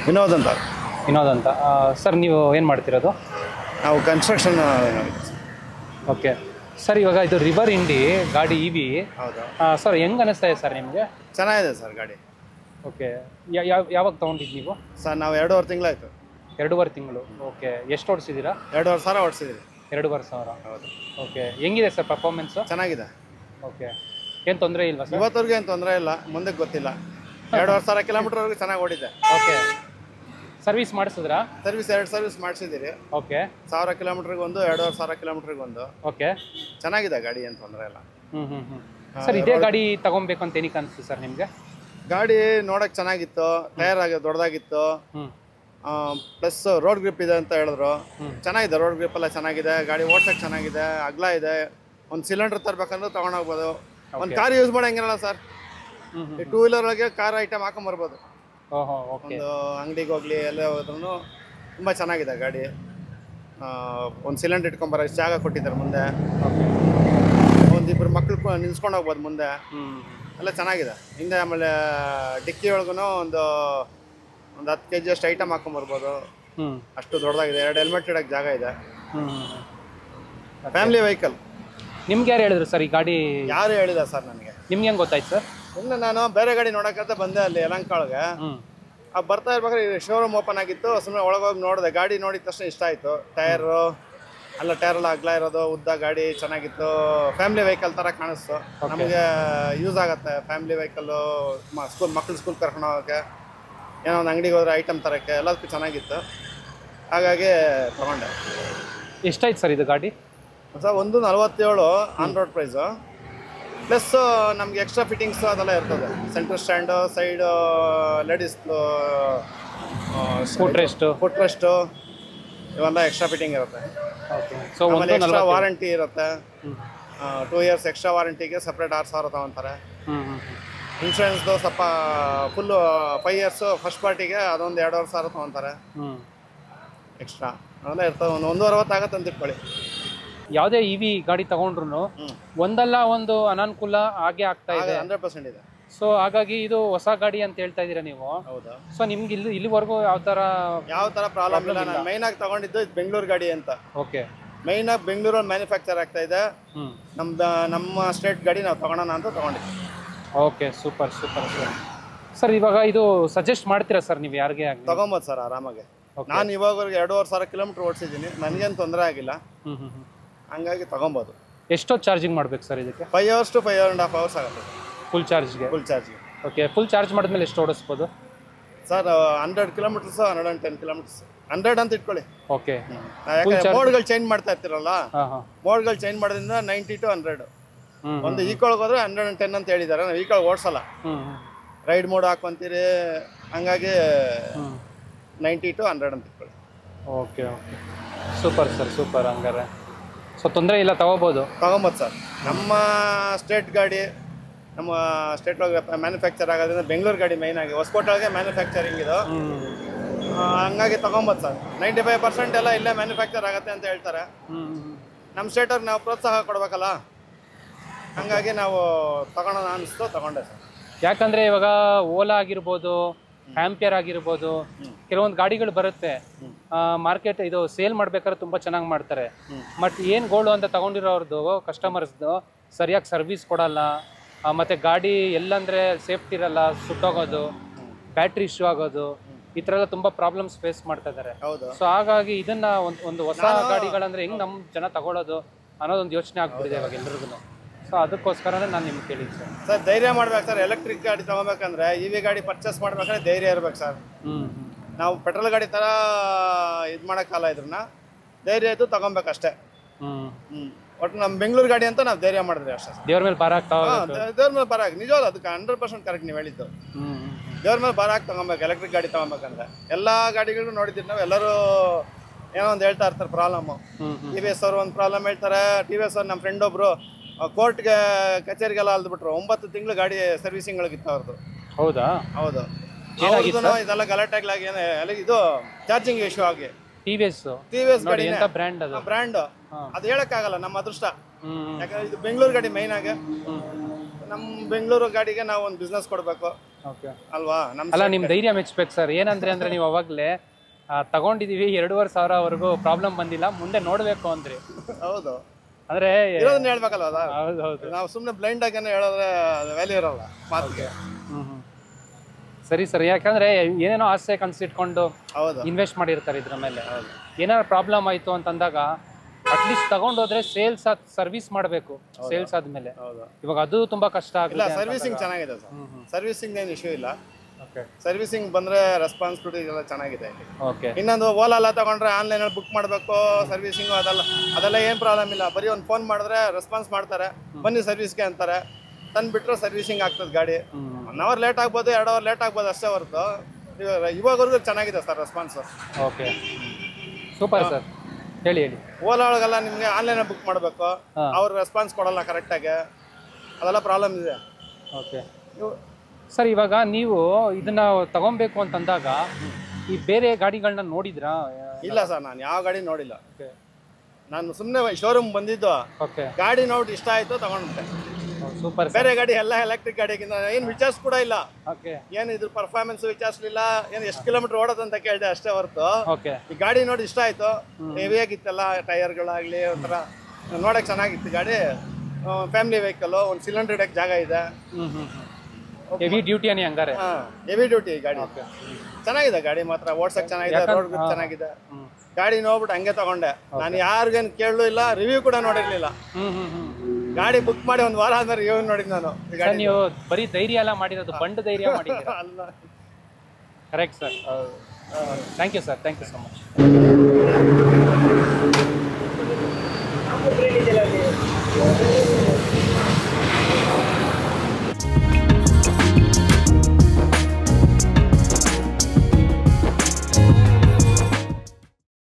ವಿನೋದ್ ಅಂತ ವಿನೋದ್ ಅಂತ ಸರ್ ನೀವು ಏನು ಮಾಡ್ತಿರೋದು ನಾವು ಕನ್ಸ್ಟ್ರಕ್ಷನ್ ಓಕೆ ಸರ್ ಇವಾಗ ಇದು ರಿವರ್ ಇಂಡಿ ಗಾಡಿ ಇ ವಿ ಹೌದು ಸರ್ ಹೆಂಗ್ ಅನಿಸ್ತಾ ಇದೆ ಸರ್ ನಿಮಗೆ ಚೆನ್ನಾಗಿದೆ ಸರ್ ಗಾಡಿ ಓಕೆ ಯಾವ ಯಾವಾಗ ತೊಗೊಂಡಿದ್ದು ನೀವು ಸರ್ ನಾವು ಎರಡೂವರೆ ತಿಂಗಳಾಯ್ತು ಎರಡೂವರೆ ತಿಂಗಳು ಓಕೆ ಎಷ್ಟು ಓಡಿಸಿದ್ದೀರಾ ಎರಡೂವರೆ ಸಾವಿರ ಓಡಿಸಿದ್ರಿ ಎರಡೂವರೆ ಸಾವಿರ ಹೌದು ಓಕೆ ಹೆಂಗಿದೆ ಸರ್ ಪರ್ಫಾರ್ಮೆನ್ಸು ಚೆನ್ನಾಗಿದೆ ಓಕೆ ಏನು ತೊಂದರೆ ಇಲ್ವಾ ಸರ್ ಇವತ್ತವರೆಗೂ ಏನು ತೊಂದರೆ ಇಲ್ಲ ಮುಂದಕ್ಕೆ ಗೊತ್ತಿಲ್ಲ ಎರಡೂವರೆ ಸಾವಿರ ಕಿಲೋಮೀಟರ್ವರೆಗೂ ಚೆನ್ನಾಗಿ ಓಡಿದೆ ಓಕೆ ಸರ್ವಿಸ್ ಮಾಡಿಸಿದ್ರಾ ಸರ್ವಿಸ್ ಎರಡು ಸರ್ವಿಸ್ ಮಾಡಿಸಿದ್ದೀರಿ ಓಕೆ ಸಾವಿರ ಕಿಲೋಮೀಟ್ರಿಗೆ ಒಂದು ಎರಡೂವರೆ ಸಾವಿರ ಕಿಲೋಮೀಟ್ರಿಗೆ ಒಂದು ಓಕೆ ಚೆನ್ನಾಗಿದೆ ಗಾಡಿ ಏನು ತೊಂದರೆ ಇಲ್ಲ ಹ್ಞೂ ಹ್ಞೂ ಹ್ಞೂ ಸರ್ ಇದೇ ಗಾಡಿ ತಗೊಬೇಕು ಅಂತ ಏನಕ್ಕೆ ಅನಿಸ್ತು ಸರ್ ನಿಮಗೆ ಗಾಡಿ ನೋಡಕ್ ಚೆನ್ನಾಗಿತ್ತು ಟೈರ್ ಆಗಿ ದೊಡ್ಡದಾಗಿತ್ತು ಹ್ಞೂ ಪ್ಲಸ್ ರೋಡ್ ಗ್ರಿಪ್ ಇದೆ ಅಂತ ಹೇಳಿದ್ರು ಹ್ಮ್. ಚೆನ್ನಾಗಿದೆ ರೋಡ್ ಗ್ರಿಪ್ ಎಲ್ಲ ಚೆನ್ನಾಗಿದೆ ಗಾಡಿ ಓಡ್ಸಕ್ ಚೆನ್ನಾಗಿದೆ ಅಗ್ಲ ಇದೆ ಒಂದು ಸಿಲಿಂಡರ್ ತರ್ಬೇಕಂದ್ರೆ ತಗೊಂಡೋಗ್ಬೋದು ಒಂದು ಕಾರ್ ಯೂಸ್ ಮಾಡಂಗಿರಲ್ಲ ಸರ್ ಹ್ಞೂ ಹ್ಞೂ ಈ ಟೂ ವೀಲರ್ ಒಳಗೆ ಕಾರ್ ಐಟಮ್ ಹಾಕೊಂಬರ್ಬೋದು ಓಹೋ ಓಕೆ ಒಂದು ಅಂಗಡಿಗೆ ಹೋಗ್ಲಿ ಎಲ್ಲ ಹೋದ್ರೂ ತುಂಬ ಚೆನ್ನಾಗಿದೆ ಗಾಡಿ ಒಂದು ಸಿಲಿಂಡರ್ ಇಟ್ಕೊಂಬರಕ್ಕೆ ಜಾಗ ಕೊಟ್ಟಿದ್ದಾರೆ ಮುಂದೆ ಓಕೆ ಒಂದಿಬ್ರು ಮಕ್ಳು ನಿಲ್ಸ್ಕೊಂಡು ಹೋಗ್ಬೋದು ಮುಂದೆ ಹ್ಞೂ ಎಲ್ಲ ಚೆನ್ನಾಗಿದೆ ಹಿಂದೆ ಆಮೇಲೆ ಡಿಕ್ಕಿ ಒಳಗೂ ಒಂದು ಒಂದು ಹತ್ತು ಕೆ ಜಿ ಅಷ್ಟು ಐಟಮ್ ಹಾಕೊಂಬರ್ಬೋದು ಹ್ಞೂ ಅಷ್ಟು ದೊಡ್ಡದಾಗಿದೆ ಎರಡು ಹೆಲ್ಮೆಟ್ ಇಡೋಕ್ಕೆ ಜಾಗ ಇದೆ ಹ್ಞೂ ಫ್ಯಾಮಿಲಿ ವೆಹಿಕಲ್ ನಿಮ್ಗೆ ಯಾರು ಹೇಳಿದ್ರು ಸರ್ ಈ ಗಾಡಿ ಯಾರು ಹೇಳಿಲ್ಲ ಸರ್ ನನಗೆ ನಿಮ್ಗೆ ಹೆಂಗೆ ಗೊತ್ತಾಯ್ತು ಸರ್ ಸುಮ್ಮನೆ ನಾನು ಬೇರೆ ಗಾಡಿ ನೋಡೋಕ್ಕಂತ ಬಂದೆ ಅಲ್ಲಿ ಯಲಂಕಾಳ್ಗೆ ಹ್ಞೂ ಆ ಬರ್ತಾ ಇರ್ಬೇಕಾದ್ರೆ ಶೋರೂಮ್ ಓಪನ್ ಆಗಿತ್ತು ಸುಮ್ಮನೆ ಒಳಗೋಗಿ ನೋಡಿದೆ ಗಾಡಿ ನೋಡಿದ ತಕ್ಷಣ ಇಷ್ಟ ಆಯಿತು ಟೈರು ಅಲ್ಲ ಟೈರ್ ಎಲ್ಲ ಅಗ್ಲ ಇರೋದು ಉದ್ದ ಗಾಡಿ ಚೆನ್ನಾಗಿತ್ತು ಫ್ಯಾಮಿಲಿ ವೆಹಿಕಲ್ ಥರ ಕಾಣಿಸ್ತು ನಮಗೆ ಯೂಸ್ ಆಗುತ್ತೆ ಫ್ಯಾಮಿಲಿ ವೆಹಿಕಲ್ಲು ಸ್ಕೂಲ್ ಮಕ್ಳು ಸ್ಕೂಲ್ ಕರ್ಕೊಂಡು ಹೋಗೋಕ್ಕೆ ಏನೋ ಒಂದು ಅಂಗಡಿಗೆ ಹೋದ್ರೆ ಐಟಮ್ ತರೋಕ್ಕೆ ಎಲ್ಲದಕ್ಕೂ ಚೆನ್ನಾಗಿತ್ತು ಹಾಗಾಗಿ ತೊಗೊಂಡೆ ಎಷ್ಟಾಯ್ತು ಸರ್ ಇದು ಗಾಡಿ ಸರ್ ಒಂದು ನಲವತ್ತೇಳು ಆನ್ ರೋಡ್ ಪ್ರೈಸು ಪ್ಲಸ್ ನಮ್ಗೆ ಎಕ್ಸ್ಟ್ರಾ ಫಿಟ್ಟಿಂಗ್ಸ್ ಅದೆಲ್ಲ ಇರ್ತದೆ centre stand side ladies foot rest foot rest ಇವೆಲ್ಲ ಎಕ್ಸ್ಟ್ರಾ ಫಿಟ್ಟಿಂಗ್ ಇರುತ್ತೆ ಓಕೆ ಸೊ ಆಮೇಲೆ ಒಂದು ಎಕ್ಸ್ಟ್ರಾ ನಲ್ವತ್ತು ವಾರಂಟಿ ಇರುತ್ತೆ ಹ್ಞೂ ಟೂ ಇಯರ್ಸ್ ಎಕ್ಸ್ಟ್ರಾ ವಾರಂಟಿಗೆ ಸಪ್ರೇಟ್ ಆರು ಸಾವಿರ ತೊಗೊತಾರೆ ಹ್ಞೂ ಹ್ಞೂ ಇನ್ಶೂರೆನ್ಸ್ದು ಸ್ವಲ್ಪ ಫುಲ್ಲು ಫೈವ್ ಇಯರ್ಸು ಫಸ್ಟ್ ಪಾರ್ಟಿಗೆ ಅದೊಂದು ಎರಡೂವರೆ ಸಾವಿರ ತೊಗೊತಾರೆ ಹ್ಞೂ ಎಕ್ಸ್ಟ್ರಾ ಅವೆಲ್ಲ ಇರ್ತವೆ ಒಂದು ಒಂದು ಅರವತ್ತಾಗತ್ತೆ ಅಂತ ಇಟ್ಕೊಳ್ಳಿ ಯಾವುದೇ ಇ ವಿ ಗಾಡಿ ತಗೊಂಡ್ರು ಹ್ಞೂ ಒಂದಲ್ಲ ಒಂದು ಅನಾನುಕೂಲ ಆಗೇ ಆಗ್ತಾ ಇದೆ ಹಂಡ್ರೆಡ್ ಪರ್ಸೆಂಟ್ ಇದೆ ಸೊ ಹಾಗಾಗಿ ಇದು ಹೊಸ ಗಾಡಿ ಅಂತ ಹೇಳ್ತಾ ಇದ್ದೀರಾ ನೀವು ಹೌದಾ ಸೊ ನಿಮ್ಗೆ ಇಲ್ಲಿ ಇಲ್ಲಿವರೆಗೂ ಯಾವ ಥರ ಯಾವ ಥರ ಪ್ರಾಬ್ಲಮ್ ಇಲ್ಲ ನಾನು ಮೈನಾಗಿ ತಗೊಂಡಿದ್ದು ಇದು ಬೆಂಗಳೂರು ಗಾಡಿ ಅಂತ ಓಕೆ ಮೈನಾಗಿ ಬೆಂಗಳೂರಲ್ಲಿ ಮ್ಯಾನುಫ್ಯಾಕ್ಚರ್ ಆಗ್ತಾ ಇದೆ ಹ್ಞೂ ನಮ್ದು ನಮ್ಮ ಸ್ಟೇಟ್ ಗಾಡಿ ನಾವು ತಗೊಳೋಣ ಅಂತ ತಗೊಂಡಿದ್ವಿ okay super super sir sir ಇವಾಗ ಇದು ಸಜೆಸ್ಟ್ ಮಾಡ್ತೀರಾ ಸರ್ ನೀವು ಯಾರಿಗೆ ಆಗಲಿ ತಗೊಬೋದು ಸರ್ ಆರಾಮಾಗಿ Okay. ನಾನು ಇವಾಗವರೆಗೆ ಎರಡೂವರೆ ಸಾವಿರ ಕಿಲೋಮೀಟ್ರ್ ಓಡಿಸಿದ್ದೀನಿ ನನಗೇನು ತೊಂದರೆ ಆಗಿಲ್ಲ ಹ್ಞೂ ಹ್ಞೂ ಹ್ಞೂ ಹಂಗಾಗಿ ತಗೊಬೋದು ಎಷ್ಟೊತ್ತು ಚಾರ್ಜಿಂಗ್ ಮಾಡ್ಬೇಕು ಸರ್ ಇದಕ್ಕೆ five hours to five and half hours ಆಗುತ್ತೆ ಫುಲ್ ಚಾರ್ಜ್ಗೆ ಫುಲ್ ಚಾರ್ಜ್ಗೆ ಓಕೆ ಫುಲ್ ಚಾರ್ಜ್ ಮಾಡಿದ್ಮೇಲೆ ಎಷ್ಟು ಓಡಿಸ್ಬೋದು sir hundred kilometres hundred and ten kilometres hundred ಅಂತ ಇಟ್ಕೊಳ್ಳಿ ಓಕೆ ಯಾಕಂದ್ರೆ ಮೋಡ್ಗಳು ಚೇಂಜ್ ಮಾಡ್ತಾ ಇರ್ತೀರಲ್ಲ ಹಾಂ ಹಾಂ ಮೋಡ್ಗಳು ಚೇಂಜ್ ಮಾಡೋದ್ರಿಂದ ನೈಂಟಿ ಟು ಹಂಡ್ರೆಡ್ ಹ್ಞೂ ಒಂದು ಈಕೊಳಗೆ ಹೋದ್ರೆ ಹಂಡ್ರೆಡ್ ಆ್ಯಂಡ್ ಟೆನ್ ಅಂತ ಹೇಳಿದ್ದಾರೆ ನಾವು ಈಕೊಳಗೆ ಓಡಿಸಲ್ಲ ಹ್ಞೂ ರೈಡ್ ಮೋಡ್ ಹಾಕೊಂತೀರಿ ಹಂಗಾಗಿ ಹ್ಞೂ ನೈಂಟಿ ಟು ಹಂಡ್ರೆಡ್ ಅಂತ ಇಟ್ಕೊಳ್ಳಿ okay okay super sir super ಹಂಗಾರೆ ಸೊ ತೊಂದರೆ ಇಲ್ಲ ತಗೋಬೋದು ತಗೊಂಬೋದು ಸರ್ ನಮ್ಮ ಸ್ಟೇಟ್ ಗಾಡಿ ನಮ್ಮ ಸ್ಟೇಟ್ ಒಳಗೆ ಮ್ಯಾನುಫ್ಯಾಕ್ಚರ್ ಆಗೋದ್ರಿಂದ ಬೆಂಗಳೂರು ಗಾಡಿ ಮೈನ್ ಆಗಿ ಹೊಸಕೋಟೆಗೆ ಮ್ಯಾನುಫ್ಯಾಕ್ಚರಿಂಗ್ ಇದು ಹ್ಞೂ ಆ, ಹಂಗಾಗಿ ತಗೊಂಬೋದು ಸರ್ ನೈಂಟಿ ಫೈವ್ ಪರ್ಸೆಂಟ್ ಎಲ್ಲ ಇಲ್ಲೇ ಮ್ಯಾನುಫ್ಯಾಕ್ಚರ್ ಆಗುತ್ತೆ ಅಂತ ಹೇಳ್ತಾರೆ ಹ್ಞೂ ನಮ್ಮ ಸ್ಟೇಟವ್ರಿಗೆ ನಾವು ಪ್ರೋತ್ಸಾಹ ಕೊಡ್ಬೇಕಲ್ಲ ಹಂಗಾಗಿ ನಾವು ತಗೊಳೋಣ ಅನಿಸ್ತು ತಗೊಂಡೆ ಸರ್ ಯಾಕಂದ್ರೆ ಇವಾಗ ಓಲಾ ಆಗಿರ್ಬೋದು ಆಂಪಿಯರ್ ಆಗಿರ್ಬೋದು ಕೆಲವೊಂದು ಗಾಡಿಗಳು ಬರುತ್ತೆ ಮಾರ್ಕೆಟ್ ಇದು ಸೇಲ್ ಮಾಡ್ಬೇಕಾದ್ರೆ ತುಂಬಾ ಚೆನ್ನಾಗಿ ಮಾಡ್ತಾರೆ ಬಟ್ ಏನು ಗೋಳು ಅಂತ ತಗೊಂಡಿರೋರ್ದು ಕಸ್ಟಮರ್ಸ್ದು ಸರಿಯಾಗಿ ಸರ್ವಿಸ್ ಕೊಡಲ್ಲ ಆ, ಮತ್ತೆ ಗಾಡಿ ಎಲ್ಲಂದ್ರೆ ಸೇಫ್ಟಿ ಇರಲ್ಲ ಸುಟ್ಟೋಗೋದು ಬ್ಯಾಟ್ರಿ ಇಶ್ಯೂ ಆಗೋದು ಈ ಥರ ಎಲ್ಲ ತುಂಬಾ ಪ್ರಾಬ್ಲಮ್ಸ್ ಫೇಸ್ ಮಾಡ್ತಾ ಇದ್ದಾರೆ ಹೌದು ಸೊ ಹಾಗಾಗಿ ಇದನ್ನ ಒಂದು ಒಂದು ಹೊಸ ಗಾಡಿಗಳಂದ್ರೆ ಹೆಂಗ್ ನಮ್ಮ ಜನ ತಗೊಳ್ಳೋದು ಅನ್ನೋದೊಂದು ಯೋಚನೆ ಆಗ್ಬಿಟ್ಟಿದೆ ಇವಾಗ ಎಲ್ರಿಗೂ ಸೊ ಅದಕ್ಕೋಸ್ಕರನೇ ನಾನು ನಿಮ್ಗೆ ಕೇಳಿದ್ದು ಸರ್ ಸರ್ ಧೈರ್ಯ ಮಾಡ್ಬೇಕು ಸರ್ ಎಲೆಕ್ಟ್ರಿಕ್ ಗಾಡಿ ತಗೋಬೇಕಂದ್ರೆ ಇ ವಿ ಗಾಡಿ ಪರ್ಚೇಸ್ ಮಾಡ್ಬೇಕಾದ್ರೆ ಧೈರ್ಯ ಇರ್ಬೇಕು ಸರ್ ಹ್ಮ್ ನಾವು ಪೆಟ್ರೋಲ್ ಗಾಡಿ ಥರ ಇದು ಮಾಡೋಕ್ಕಲ್ಲ ಇದ್ರನ್ನ ಧೈರ್ಯ ಇದ್ದು ತಗೊಬೇಕಷ್ಟೇ ಹ್ಮ್ ಹ್ಞೂ ಒಟ್ಟು ನಮ್ಮ ಬೆಂಗಳೂರು ಗಾಡಿ ಅಂತ ನಾವು ಧೈರ್ಯ ಮಾಡಿದ್ವಿ ಅಷ್ಟೇ ಸರ್ ದೇವ್ರ ಮೇಲೆ ಭಾರ ಆಗ್ತಾ ಹಾಂ ದೇವ್ರ ಮೇಲೆ ಬರಾಕ್ ನಿಜವಲ್ಲ ಅದಕ್ಕೆ ಹಂಡ್ರೆಡ್ ಪರ್ಸೆಂಟ್ ಕರೆಕ್ಟ್ ನೀವು ಹೇಳಿದ್ದು ಹ್ಮ್ ದೇವ್ರ ಮೇಲೆ ಬರಾಕ್ ತಗೊಬೇಕು ಎಲೆಕ್ಟ್ರಿಕ್ ಗಾಡಿ ತಗೊಬೇಕಂದ್ರೆ ಎಲ್ಲ ಗಾಡಿಗಳು ನೋಡಿದ್ದೀವಿ ನಾವು ಎಲ್ಲರೂ ಏನೋ ಒಂದು ಹೇಳ್ತಾ ಇರ್ತಾರೆ ಪ್ರಾಬ್ಲಮ್ಮು ಹ್ಮ್ ಹ್ಮ್ ಟಿ ವಿ ಎಸ್ ಅವ್ರು ಒಂದು ಪ್ರಾಬ್ಲಮ್ ಹೇಳ್ತಾರೆ ಟಿ ವಿ ಎಸ್ ಅವ್ರು ನಮ್ಮ ಫ್ರೆಂಡ್ ಒಬ್ರು ಕೋರ್ಟ್ಗೆ ಕಚೇರಿಗೆಲ್ಲ ಅಲ್ದ್ಬಿಟ್ರು ಒಂಬತ್ತು ತಿಂಗಳು ಗಾಡಿ ಸರ್ವಿಸಿಂಗ್ಗಳಿಗಿತ್ತು ಅವ್ರದ್ದು ಹೌದಾ ಹೌದು ಏನಾಗಿತ್ತು ಅವ್ರ್ದುನು ಇದೆಲ್ಲ ಗಲಾಟೆಗಳಾಗಿ ಏನು ಎಲ್ಲ ಇದು ಚಾರ್ಜಿಂಗ್ ಇಶ್ಯೂ ಆಗಿ T V S T V S ನೋಡಿ ಗಾಡಿ ಎಂತ ಬ್ರ್ಯಾಂಡ್ ಅದು ಬ್ರ್ಯಾಂಡ್ ಹಾ. ಅದು ಹೇಳಕ್ಕಾಗಲ್ಲ ನಮ್ಮ ಅದೃಷ್ಟ ಹ್ಮ್ ಯಾಕಂದ್ರೆ ಇದು ಬೆಂಗಳೂರು ಗಾಡಿ ಮೈನ್ ಆಗಿ ಹ್ಮ್ ನಮ್ಮ ಬೆಂಗಳೂರು ಗಾಡಿಗೆ ನಾವು ಒಂದು ಬಿಸ್ನೆಸ್ ಕೊಡಬೇಕು ಓಕೆ ಅಲ್ವಾ ನಮ್ಮ ಅಲ್ಲ ನಿಮ್ ಧೈರ್ಯ ಮೆಚ್ಬೇಕು ಸರ್ ಏನಂದ್ರೆ ಅಂದ್ರೆ ನೀವು ಅವಾಗ್ಲೇ ಆ, ತಗೊಂಡಿದೀವಿ ಎರಡೂವರೆ ಸಾವಿರವರೆಗೂ ಪ್ರಾಬ್ಲಮ್ ಬಂದಿಲ್ಲ ಮುಂದೆ ನೋಡ್ಬೇಕು ಅಂದ್ರಿ ಹೌದು ಅಂದ್ರೆ ಇರೋದನ್ನ ಹೇಳ್ಬೇಕಲ್ವ ಅದ ಹೌದು ಹೌದು ನಾವು ಸುಮ್ಮನೆ ಬ್ಲೈಂಡ್ ಆಗೇನೆ ಹೇಳಿದ್ರೆ ವ್ಯಾಲ್ಯೂ ಇರಲ್ಲ ಮಾತಿಗೆ ಹ್ಮ್ ಹ್ಮ್. ಸರಿ ಸರ್ ಯಾಕಂದ್ರೆ ಏನೇನೋ ಆಸೆ ಕನ್ಸಿಟ್ಕೊಂಡು ಹೌದು ಇನ್ವೆಸ್ಟ್ ಮಾಡಿರ್ತಾರೆ ಇದ್ರ ಮೇಲೆ ಏನಾದ್ರು ಪ್ರಾಬ್ಲಮ್ ಆಯ್ತು ಅಂತಂದಾಗ ಅಟ್ಲೀಸ್ಟ್ ತಗೊಂಡೋದ್ರೆ ಸೇಲ್ಸ್ ಸರ್ವಿಸ್ ಮಾಡಬೇಕು ಸೇಲ್ಸ್ ಆದ್ಮೇಲೆ ಹೌದು ಇವಾಗ ಅದು ತುಂಬಾ ಕಷ್ಟ ಇಲ್ಲ ಆಗುತ್ತೆ ಸರ್ವಿಸಿಂಗ್ ಚೆನ್ನಾಗಿದೆ ಸರ್ ಸರ್ವಿಸಿಂಗ್ ಏನು ಇಶ್ಯೂ ಇಲ್ಲ ಓಕೆ ಸರ್ವಿಸಿಂಗ್ ಬಂದ್ರೆ ರೆಸ್ಪಾನ್ಸಿಬಿಲಿಟಿ ಎಲ್ಲ ಚೆನ್ನಾಗಿದೆ ಇಲ್ಲಿ. ಓಕೆ ಇನ್ನೊಂದು ಓಲಾ ಎಲ್ಲ ತಗೊಂಡ್ರೆ ಆನ್ಲೈನಲ್ಲಿ ಬುಕ್ ಮಾಡಬೇಕು ಸರ್ವಿಸಿಂಗು ಅದೆಲ್ಲ ಅದೆಲ್ಲ ಏನು ಪ್ರಾಬ್ಲಮ್ ಇಲ್ಲ ಬರೀ ಒಂದು ಫೋನ್ ಮಾಡಿದ್ರೆ ರೆಸ್ಪಾನ್ಸ್ ಮಾಡ್ತಾರೆ ಬನ್ನಿ ಸರ್ವಿಸ್ಗೆ ಅಂತಾರೆ ತಂದು ಬಿಟ್ಟರೆ ಸರ್ವಿಸಿಂಗ್ ಆಗ್ತದೆ ಗಾಡಿ ಒನ್ ಅವರ್ ಲೇಟ್ ಆಗ್ಬೋದು ಎರಡು ಅವರ್ ಲೇಟ್ ಆಗ್ಬೋದು ಅಷ್ಟೇ ಹೊರತು ಇವಾಗ ಇವಾಗವರೆಗೂ ಚೆನ್ನಾಗಿದೆ sir response okay super sir ಹೇಳಿ ಹೇಳಿ ಓಲಾ ಒಳಗೆಲ್ಲ ನಿಮಗೆ ಆನ್ಲೈನಲ್ಲಿ ಬುಕ್ ಮಾಡಬೇಕು ಹಾ. ಅವ್ರು ರೆಸ್ಪಾನ್ಸ್ ಕೊಡಲ್ಲ ಕರೆಕ್ಟಾಗಿ ಅದೆಲ್ಲ ಪ್ರಾಬ್ಲಮ್ ಇದೆ ಓಕೆ ಸರ್ ಇವಾಗ ನೀವು ಇದನ್ನ ತಗೊಬೇಕು ಅಂತಂದಾಗ ಈ ಬೇರೆ ಗಾಡಿಗಳನ್ನ ನೋಡಿದ್ರಾ ಇಲ್ಲ ಸರ್ ನಾನು ಯಾವ ಗಾಡಿ ನೋಡಿಲ್ಲ ನಾನು ಸುಮ್ಮನೆ ಶೋರೂಮ್ ಬಂದಿದ್ದು ಓಕೆ ಗಾಡಿ ನೋಡಿ ಇಷ್ಟ ಆಯಿತು ತಗೊಂಡ್ಬಿಟ್ಟೆ ಸೂಪರ್ ಸರ್ ಬೇರೆ ಗಾಡಿ ಎಲ್ಲ ಎಲೆಕ್ಟ್ರಿಕ್ ಗಾಡಿಗಿಂತ ಏನು ವಿಚಾರಿಸ್ ಕೂಡ ಇಲ್ಲ ಓಕೆ ಏನು ಇದ್ರ ಪರ್ಫಾರ್ಮೆನ್ಸ್ ವಿಚಾರಿಸ್ಲಿಲ್ಲ ಏನು ಎಷ್ಟು ಕಿಲೋಮೀಟರ್ ಓಡೋದಂತ ಕೇಳಿದೆ ಅಷ್ಟೇ ಹೊರತು ಓಕೆ ಈ ಗಾಡಿ ನೋಡಿ ಇಷ್ಟ ಆಯ್ತು ಹೆವಿ ಆಗಿತ್ತಲ್ಲ ಟೈರ್ಗಳಾಗಲಿ ಒಂಥರ ನೋಡಕ್ಕೆ ಚೆನ್ನಾಗಿತ್ತು ಗಾಡಿ ಫ್ಯಾಮಿಲಿ ವೆಹಿಕಲ್ಲು ಒಂದು ಸಿಲಿಂಡರ್ ಇಡಕ್ಕೆ ಜಾಗ ಇದೆ ಹ್ಮ್ ಹ್ಮ್ ಹೆವಿ ಡ್ಯೂಟಿ ಅನಿ ಹಂಗಾರೆ ಹೆವಿ ಡ್ಯೂಟಿ ಗಾಡಿ ಚೆನ್ನಾಗಿದೆ ಗಾಡಿ ಮಾತ್ರ ಓಡ್ಸಕ್ಕೆ ಚೆನ್ನಾಗಿದೆ ರೋಡ್ ಚೆನ್ನಾಗಿದೆ ಹ್ಮ್ ಗಾಡಿ ನೋಡ್ಬಿಟ್ಟು ಹಂಗೆ ತಗೊಂಡೆ ನಾನು ಯಾರಿಗೇನು ಕೇಳಲು ಇಲ್ಲ ರಿವ್ಯೂ ಕೂಡ ನೋಡಿರ್ಲಿಲ್ಲ ಹ್ಮ್ ಹ್ಮ್ ಹ್ಮ್ ಗಾಡಿ ಬುಕ್ ಮಾಡಿ ಒಂದು ವಾರ ಆದ್ಮೇಲೆ ರಿವ್ಯೂ ನೋಡಿದ್ ನಾನು ಈ ಸರ್ ಗಾಡಿ ನೀವು ಬರೀ ಧೈರ್ಯ ಎಲ್ಲ ಮಾಡಿರೋದು ಬಂಡ್ ಧೈರ್ಯ ಮಾಡಿದ್ದೀರಾ ಅಲ್ಲ correct sir thank you sir thank you so much ನಾವು